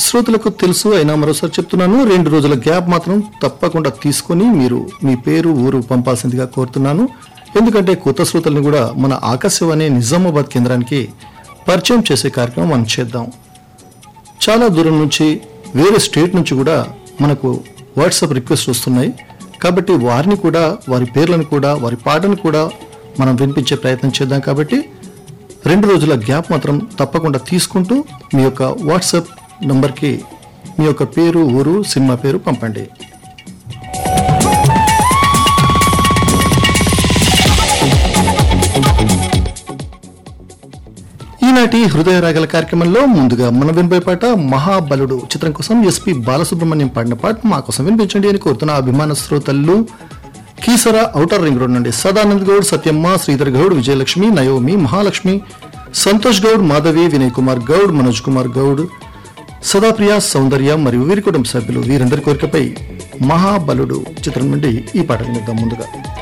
శ్రోతలకు తెలుసు అయినా మరోసారి చెప్తున్నాను రెండు రోజుల గ్యాప్ మాత్రం తప్పకుండా తీసుకొని మీరు మీ పేరు ఊరు పంపాల్సిందిగా కోరుతున్నాను ఎందుకంటే కొత్త శ్రోతల్ని కూడా మన ఆకాశవాణి నిజామాబాద్ కేంద్రానికి పరిచయం చేసే కార్యక్రమం మనం చేద్దాం చాలా దూరం నుంచి వేరే స్టేట్ నుంచి కూడా మనకు వాట్సాప్ రిక్వెస్ట్ వస్తున్నాయి కాబట్టి వారిని కూడా వారి పేర్లను కూడా వారి పాటను కూడా మనం వినిపించే ప్రయత్నం చేద్దాం కాబట్టి రెండు రోజుల గ్యాప్ మాత్రం తప్పకుండా తీసుకుంటూ మీ యొక్క వాట్సాప్ నంబర్కి మీ యొక్క పేరు ఊరు సినిమా పేరు పంపండి ఈనాటి హృదయ రాగల కార్యక్రమంలో ముందుగా మన వినపే పాట మహాబలుడు చిత్రం కోసం ఎస్పి బాలసుబ్రహ్మణ్యం పాడిన పాట మా కోసం వినిపించండి అని కోరుతున్న అభిమాన శ్రోతలు కీసర ఔటర్ రింగ్ రోడ్ నుండి సదానంద్ గౌడ్ సత్యమ్మ శ్రీధర్ గౌడ్ విజయలక్ష్మి నయోమి మహాలక్ష్మి సంతోష్ గౌడ్ మాధవి వినయ్ కుమార్ గౌడ్ మనోజ్ కుమార్ గౌడ్ సదాప్రియ సౌందర్య మరియు వీరి కుటుంబ సభ్యులు వీరందరి కోరికపై మహాబలుడు చిత్రం నుండి ఈ పాట వినిద్దాం ముందుగా